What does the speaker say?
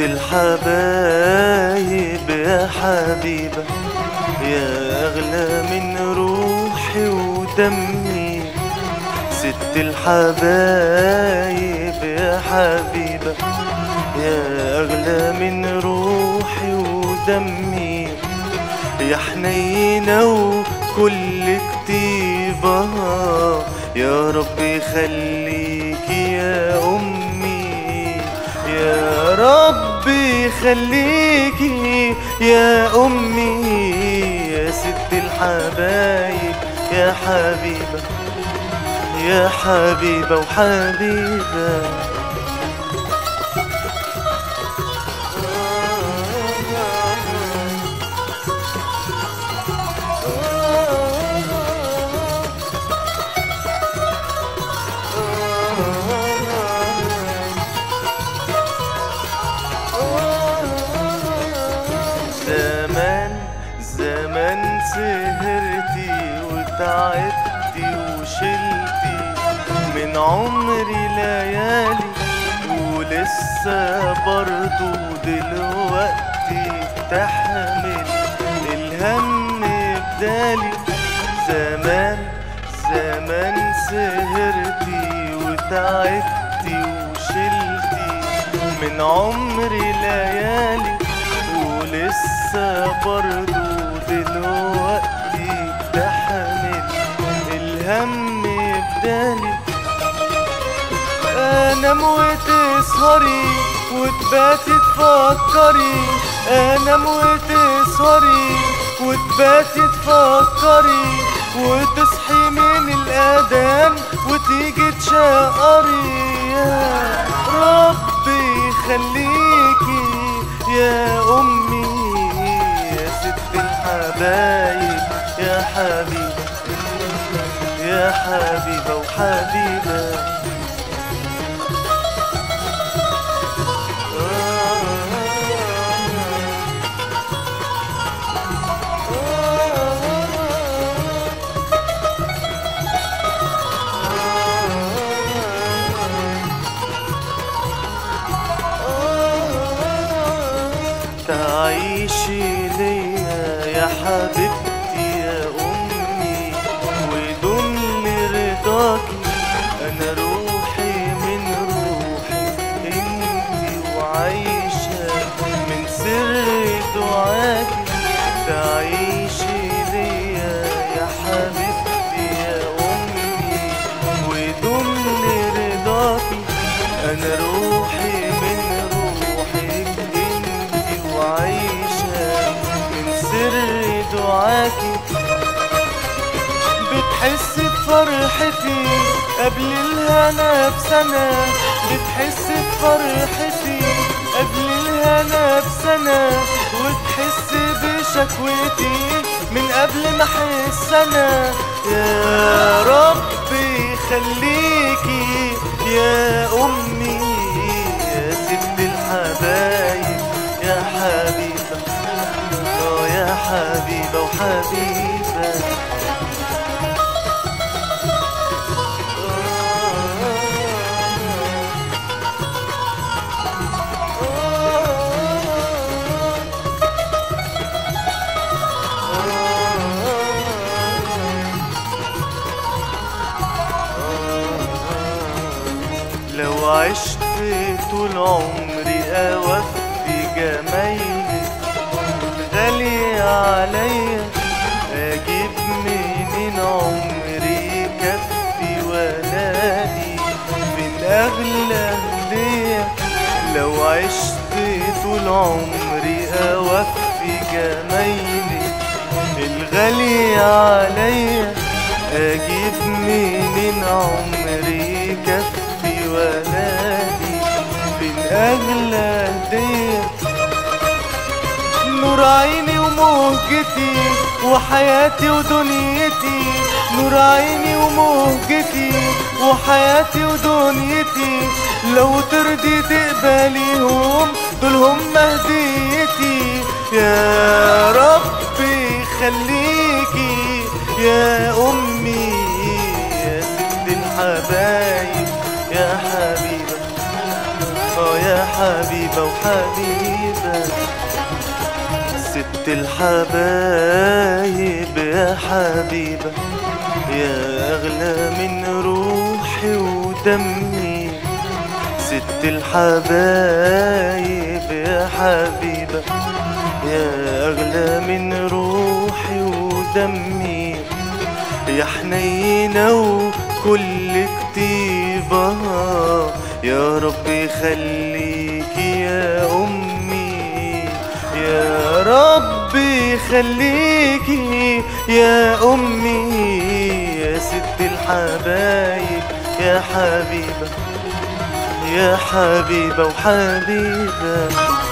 الحبايب يا حبيبة يا أغلى من روحي ودمي ست الحبايب يا حبيبة يا أغلى من روحي ودمي يا حنينة وكل كتيبة يا رب يخليكي يا أمي يا رب يخليكي يا أمي يا ست الحبايب يا حبيبة يا حبيبة وحبيبة زمان زمان سهرتي وتعبتي وشلتي من عمري ليالي ولسه برضو دلوقتي بتحمل الهم بدالي زمان زمان سهرتي وتعبتي وشلتي من عمري ليالي ولسه برضو دلوقتي بتحمل الهم بدالي انام وتسهري وتباتي تفكري انام وتسهري وتباتي تفكري وتصحي من الاذان وتيجي تشقري يا ربي يخليكي يا امي يا ست الحبايب يا حبيبه يا حبيبه وحبيبه تعيشي ليا يا حبيبتي يا أمي ودم رضاكي أنا روحي من روحي انتي وعايشة من سر دعاكي تعيشي ليا يا حبيبتي يا أمي ودم رضاكي أنا روحي من روحك انتي وعايشة من سر دعاكي بتحس بفرحتي قبل الهنا بسنة بتحس بفرحتي قبل الهنا بسنة وتحس بشكوتي من قبل ما احس انا يا ربي خليكي يا امي يا ست الحبايب يا حبيبة اه يا حبيبة وحبيبة لو عشت طول عمري أوفي جمايلك غالي عليا أجيب منين عمري يكفي ونادي من أغلى هدية لو عشت طول عمري أوفي جمايلك الغالي عليا أجيب منين عمري يكفي ونادي فين أغلى هدية نور عيني ومهجتي وحياتي ودنيتي نور عيني ومهجتي وحياتي ودنيتي لو ترضي تقبليهم دول هم هديتي يا ربي خليكي يا أمي يا ست الحبايب يا حبيبة اه يا حبيبة حبيبة وحبيبة ست الحبايب يا حبيبة يا أغلى من روحي ودمي ست الحبايب يا حبيبة يا أغلى من روحي ودمي يا حنينة وكل كتيبة يا رب يخليكي يا أمي يا رب يخليكي يا أمي يا ست الحبايب يا حبيبة يا حبيبة وحبيبة